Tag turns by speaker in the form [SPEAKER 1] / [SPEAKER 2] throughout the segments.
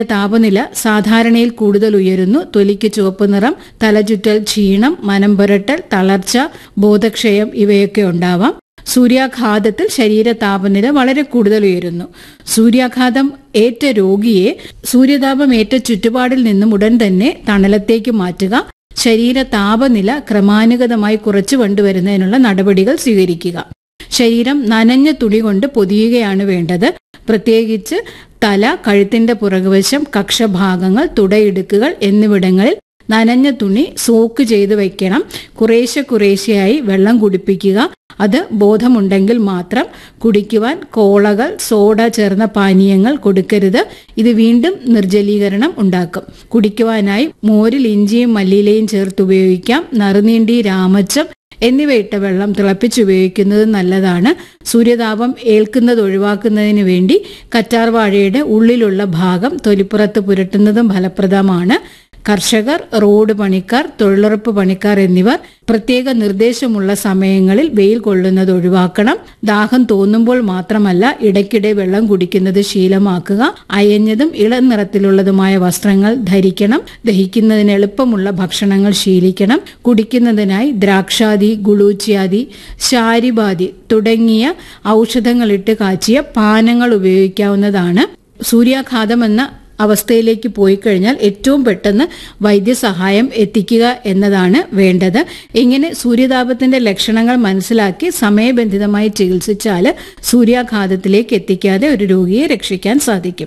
[SPEAKER 1] താപനില സാധാരണയിൽ കൂടുതൽ ഉയരുന്നു തൊലിക്ക് ചുവപ്പ് നിറം തലചുറ്റൽ ക്ഷീണം മനം പുരട്ടൽ തളർച്ച ബോധക്ഷയം ഇവയൊക്കെ ഉണ്ടാവാം സൂര്യാഘാതത്തിൽ ശരീര താപനില വളരെ കൂടുതൽ ഉയരുന്നു സൂര്യാഘാതം ഏറ്റ രോഗിയെ സൂര്യതാപം ഏറ്റ ചുറ്റുപാടിൽ നിന്നും ഉടൻ തന്നെ തണലത്തേക്ക് മാറ്റുക ശരീര താപനില ക്രമാനുഗതമായി കുറച്ചു കൊണ്ടുവരുന്നതിനുള്ള നടപടികൾ സ്വീകരിക്കുക ശരീരം നനഞ്ഞ തുണി കൊണ്ട് പൊതിയുകയാണ് വേണ്ടത് പ്രത്യേകിച്ച് തല കഴുത്തിന്റെ പുറകുവശം കക്ഷഭാഗങ്ങൾ തുടയിടുക്കുകൾ എന്നിവിടങ്ങളിൽ നനഞ്ഞ തുണി സോക്ക് ചെയ്ത് വെക്കണം കുറേശ്ശെ കുറേശ്ശെയായി വെള്ളം കുടിപ്പിക്കുക അത് ബോധമുണ്ടെങ്കിൽ മാത്രം കുടിക്കുവാൻ കോളകൾ സോഡ ചേർന്ന പാനീയങ്ങൾ കൊടുക്കരുത് ഇത് വീണ്ടും നിർജ്ജലീകരണം ഉണ്ടാക്കും കുടിക്കുവാനായി മോരിൽ ഇഞ്ചിയും മല്ലിയിലയും ചേർത്ത് ഉപയോഗിക്കാം നറുനീണ്ടി രാമച്ചം എന്നിവയിട്ട വെള്ളം തിളപ്പിച്ചുപയോഗിക്കുന്നത് നല്ലതാണ് സൂര്യതാപം ഏൽക്കുന്നത് ഒഴിവാക്കുന്നതിന് വേണ്ടി കറ്റാർവാഴയുടെ ഉള്ളിലുള്ള ഭാഗം തൊലിപ്പുറത്ത് പുരട്ടുന്നതും ഫലപ്രദമാണ് കർഷകർ റോഡ് പണിക്കാർ തൊഴിലുറപ്പ് പണിക്കാർ എന്നിവർ പ്രത്യേക നിർദ്ദേശമുള്ള സമയങ്ങളിൽ വെയിൽ കൊള്ളുന്നത് ഒഴിവാക്കണം ദാഹം തോന്നുമ്പോൾ മാത്രമല്ല ഇടയ്ക്കിടെ വെള്ളം കുടിക്കുന്നത് ശീലമാക്കുക അയഞ്ഞതും ഇളം നിറത്തിലുള്ളതുമായ വസ്ത്രങ്ങൾ ധരിക്കണം ദഹിക്കുന്നതിന് എളുപ്പമുള്ള ഭക്ഷണങ്ങൾ ശീലിക്കണം കുടിക്കുന്നതിനായി ദ്രാക്ഷാദി ഗുളൂച്ചിയാദി ശാരിബാദി തുടങ്ങിയ ഔഷധങ്ങളിട്ട് കാച്ചിയ പാനങ്ങൾ ഉപയോഗിക്കാവുന്നതാണ് സൂര്യാഘാതം എന്ന അവസ്ഥയിലേക്ക് പോയി കഴിഞ്ഞാൽ ഏറ്റവും പെട്ടെന്ന് വൈദ്യസഹായം എത്തിക്കുക എന്നതാണ് വേണ്ടത് ഇങ്ങനെ സൂര്യതാപത്തിന്റെ ലക്ഷണങ്ങൾ മനസ്സിലാക്കി സമയബന്ധിതമായി ചികിത്സിച്ചാൽ സൂര്യാഘാതത്തിലേക്ക് എത്തിക്കാതെ ഒരു രോഗിയെ രക്ഷിക്കാൻ സാധിക്കും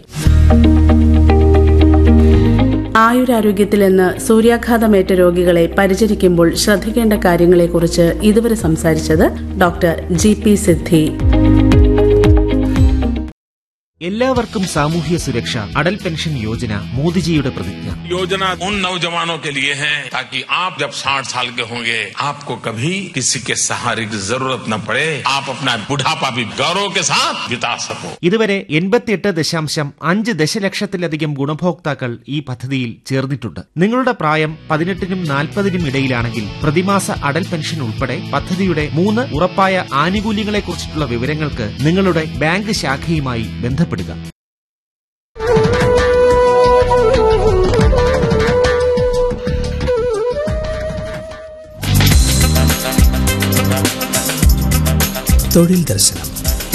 [SPEAKER 2] ആയുരാരോഗ്യത്തിൽ നിന്ന് സൂര്യാഘാതമേറ്റ രോഗികളെ പരിചരിക്കുമ്പോൾ ശ്രദ്ധിക്കേണ്ട കാര്യങ്ങളെക്കുറിച്ച് ഇതുവരെ സംസാരിച്ചത് ഡോക്ടർ ജി പി സിദ്ധി
[SPEAKER 3] എല്ലാവർക്കും സാമൂഹ്യ സുരക്ഷ അടൽ പെൻഷൻ യോജന മോദിജിയുടെ പ്രതിജ്ഞ
[SPEAKER 4] योजना उन नौजवानों के लिए है ताकि आप जब 60 साल के होंगे आपको कभी किसी के सहारे की जरूरत न पड़े आप अपना बुढ़ापा भी गौरव के साथ बिता सको
[SPEAKER 3] ഇതുവരെ എൺപത്തിയെട്ട് ദശാംശം അഞ്ച് ദശലക്ഷത്തിലധികം ഗുണഭോക്താക്കൾ ഈ പദ്ധതിയിൽ ചേർന്നിട്ടുണ്ട് നിങ്ങളുടെ പ്രായം പതിനെട്ടിനും നാൽപ്പതിനും ഇടയിലാണെങ്കിൽ പ്രതിമാസ അടൽ പെൻഷൻ ഉൾപ്പെടെ പദ്ധതിയുടെ മൂന്ന് ഉറപ്പായ ആനുകൂല്യങ്ങളെക്കുറിച്ചിട്ടുള്ള വിവരങ്ങൾക്ക് നിങ്ങളുടെ ബാങ്ക് ശാഖയുമായി ബന്ധപ്പെടുക
[SPEAKER 5] തൊഴിൽ ദർശനം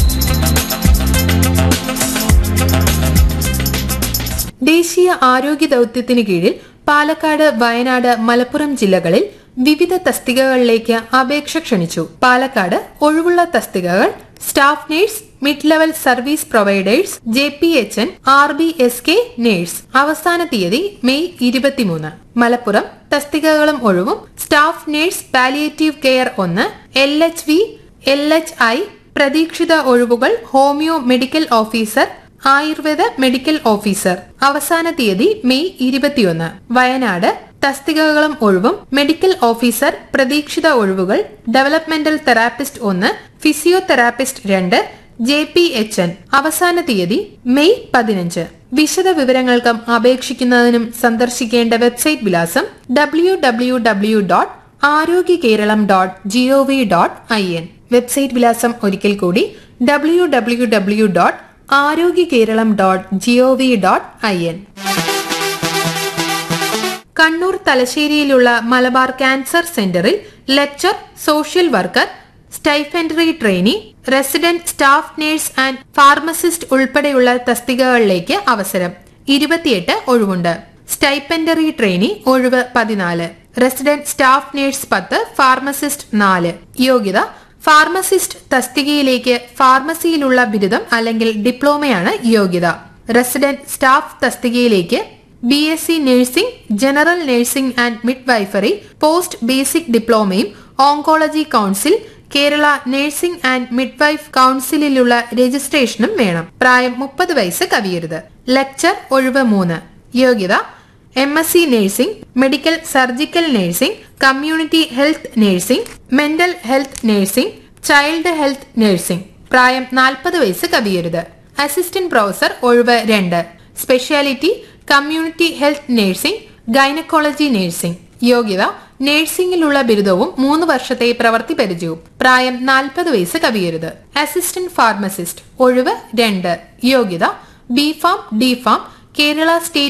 [SPEAKER 6] ദേശീയ ആരോഗ്യ ദൌത്യത്തിന് കീഴിൽ പാലക്കാട് വയനാട് മലപ്പുറം ജില്ലകളിൽ വിവിധ തസ്തികകളിലേക്ക് അപേക്ഷ ക്ഷണിച്ചു പാലക്കാട് ഒഴിവുള്ള തസ്തികകൾ staff nurse mid level service providers J P H N R B S K nurse അവസാന തീയതി മെയ് ഇരുപത്തിമൂന്ന് മലപ്പുറം തസ്തികകളും ഒഴിവും സ്റ്റാഫ് നേഴ്സ് പാലിയേറ്റീവ് കെയർ ഒന്ന് L H V L H I പ്രതീക്ഷിത ഒഴിവുകൾ homeo medical officer ayurveda medical officer അവസാന തീയതി മെയ് ഇരുപത്തിയൊന്ന് വയനാട് തസ്തികകളും ഒഴിവും മെഡിക്കൽ ഓഫീസർ പ്രതീക്ഷിത ഒഴിവുകൾ ഡെവലപ്മെന്റൽ തെറാപ്പിസ്റ്റ് ഒന്ന് ഫിസിയോതെറാപ്പിസ്റ്റ് രണ്ട് ജെ പി എച്ച് എൻ അവസാന തീയതി മെയ് പതിനഞ്ച് വിശദ വിവരങ്ങൾക്കും അപേക്ഷിക്കുന്നതിനും സന്ദർശിക്കേണ്ട വെബ്സൈറ്റ് വിലാസം W W W dot Arogya Keralam dot G O V dot I N website വിലാസം ഒരിക്കൽ കൂടി W W W dot Arogya Keralam dot G O V dot I N Kannur തലശ്ശേരിയിലുള്ള മലബാർ ക്യാൻസർ സെന്ററിൽ lecture social worker stipendiary trainee resident staff nurse and pharmacist ഉൾപ്പെടെയുള്ള തസ്തികകളിലേക്ക് അവസരം ഇരുപത്തിയെട്ട് ഒഴിവുണ്ട് സ്റ്റൈപ്പൻഡറി ട്രെയിനി ഒഴിവ് പതിനാല് റെസിഡന്റ് സ്റ്റാഫ് നേഴ്സ് പത്ത് ഫാർമസിസ്റ്റ് നാല് യോഗ്യത ഫാർമസിസ്റ്റ് തസ്തികയിലേക്ക് ഫാർമസിയിലുള്ള ബിരുദം അല്ലെങ്കിൽ ഡിപ്ലോമയാണ് യോഗ്യത റെസിഡന്റ് സ്റ്റാഫ് തസ്തികയിലേക്ക് B S C nursing general nursing and midwifery post basic ഡിപ്ലോമയും oncology council Kerala nursing and midwife കൌൺസിലിലുള്ള രജിസ്ട്രേഷനും വേണം പ്രായം മുപ്പത് വയസ്സ് കവിയരുത് ലെക്ചർ ഒഴിവ് മൂന്ന് യോഗ്യത M S C nursing medical surgical nursing community health nursing mental health nursing child health nursing പ്രായം നാൽപ്പത് വയസ്സ് കവിയരുത് അസിസ്റ്റന്റ് പ്രൊഫസർ ഒഴിവ് രണ്ട് speciality community health nursing gynaecology nursing യോഗ്യത നഴ്സിംഗിലുള്ള ബിരുദവും മൂന്ന് വർഷത്തെ പ്രവൃത്തി പരിചയവും പ്രായം നാൽപ്പത് വയസ്സ് കവിയരുത് അസിസ്റ്റന്റ് ഫാർമസിസ്റ്റ് ഒഴിവ് രണ്ട് യോഗ്യത B pharm D pharm Kerala state